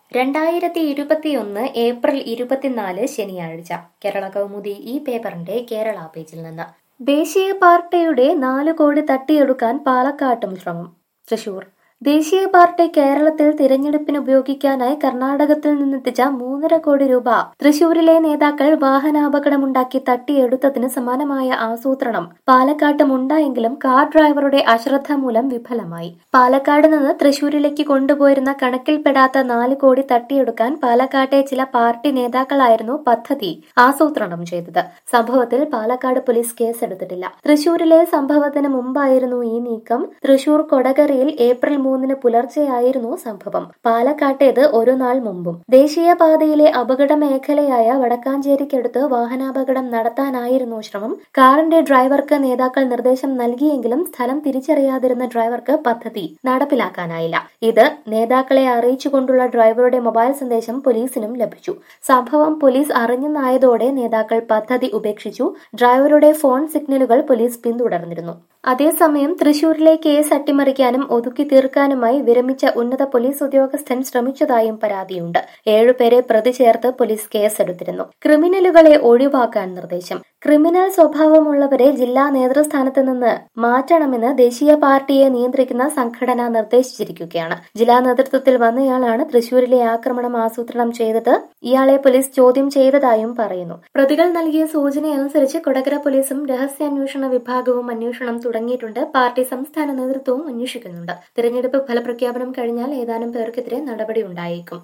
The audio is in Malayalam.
രണ്ടായിരത്തി ഇരുപത്തിയൊന്ന് ഏപ്രിൽ ഇരുപത്തിനാല് ശനിയാഴ്ച കേരള കൗമുദി ഈ പേപ്പറിന്റെ കേരള പേജിൽ നിന്ന് ദേശീയ പാർട്ടിയുടെ നാല് കോടി തട്ടിയെടുക്കാൻ പാലക്കാട്ടും ശ്രമം തൃശൂർ ദേശീയ പാർട്ടി കേരളത്തിൽ തിരഞ്ഞെടുപ്പിന് ഉപയോഗിക്കാനായി കർണാടകത്തിൽ നിന്നെത്തിച്ച മൂന്നര കോടി രൂപ തൃശൂരിലെ നേതാക്കൾ വാഹനാപകടമുണ്ടാക്കി തട്ടിയെടുത്തതിന് സമാനമായ ആസൂത്രണം പാലക്കാട്ടും ഉണ്ടായെങ്കിലും കാർ ഡ്രൈവറുടെ അശ്രദ്ധ മൂലം വിഫലമായി പാലക്കാട് നിന്ന് തൃശൂരിലേക്ക് കൊണ്ടുപോയിരുന്ന കണക്കിൽപ്പെടാത്ത നാല് കോടി തട്ടിയെടുക്കാൻ പാലക്കാട്ടെ ചില പാർട്ടി നേതാക്കളായിരുന്നു പദ്ധതി ആസൂത്രണം ചെയ്തത് സംഭവത്തിൽ പാലക്കാട് പോലീസ് കേസെടുത്തിട്ടില്ല തൃശൂരിലെ സംഭവത്തിന് മുമ്പായിരുന്നു ഈ നീക്കം തൃശൂർ കൊടകരയിൽ ഏപ്രിൽ മൂന്നിന് പുലർച്ചെയായിരുന്നു സംഭവം പാലക്കാട്ടേത് ഒരു നാൾ മുമ്പും ദേശീയപാതയിലെ അപകട മേഖലയായ വടക്കാഞ്ചേരിക്കടുത്ത് വാഹനാപകടം നടത്താനായിരുന്നു ശ്രമം കാറിന്റെ ഡ്രൈവർക്ക് നേതാക്കൾ നിർദ്ദേശം നൽകിയെങ്കിലും സ്ഥലം തിരിച്ചറിയാതിരുന്ന ഡ്രൈവർക്ക് പദ്ധതി നടപ്പിലാക്കാനായില്ല ഇത് നേതാക്കളെ അറിയിച്ചുകൊണ്ടുള്ള ഡ്രൈവറുടെ മൊബൈൽ സന്ദേശം പോലീസിനും ലഭിച്ചു സംഭവം പോലീസ് അറിഞ്ഞെന്നായതോടെ നേതാക്കൾ പദ്ധതി ഉപേക്ഷിച്ചു ഡ്രൈവറുടെ ഫോൺ സിഗ്നലുകൾ പോലീസ് പിന്തുടർന്നിരുന്നു അതേസമയം തൃശൂരിലെ കേസ് അട്ടിമറിക്കാനും ഒതുക്കി തീർക്കാനുമായി വിരമിച്ച ഉന്നത പോലീസ് ഉദ്യോഗസ്ഥൻ ശ്രമിച്ചതായും പരാതിയുണ്ട് ഏഴുപേരെ പ്രതി ചേർത്ത് പോലീസ് കേസെടുത്തിരുന്നു ക്രിമിനലുകളെ ഒഴിവാക്കാൻ നിർദ്ദേശം ക്രിമിനൽ സ്വഭാവമുള്ളവരെ ജില്ലാ നേതൃസ്ഥാനത്ത് നിന്ന് മാറ്റണമെന്ന് ദേശീയ പാർട്ടിയെ നിയന്ത്രിക്കുന്ന സംഘടന നിർദ്ദേശിച്ചിരിക്കുകയാണ് ജില്ലാ നേതൃത്വത്തിൽ വന്നയാളാണ് തൃശൂരിലെ ആക്രമണം ആസൂത്രണം ചെയ്തത് ഇയാളെ പോലീസ് ചോദ്യം ചെയ്തതായും പറയുന്നു പ്രതികൾ നൽകിയ സൂചനയനുസരിച്ച് കൊടകര പോലീസും രഹസ്യാന്വേഷണ വിഭാഗവും അന്വേഷണം തുടങ്ങിയിട്ടുണ്ട് പാർട്ടി സംസ്ഥാന നേതൃത്വവും അന്വേഷിക്കുന്നുണ്ട് തിരഞ്ഞെടുപ്പ് ഫലപ്രഖ്യാപനം കഴിഞ്ഞാൽ ഏതാനും പേർക്കെതിരെ നടപടി ഉണ്ടായേക്കും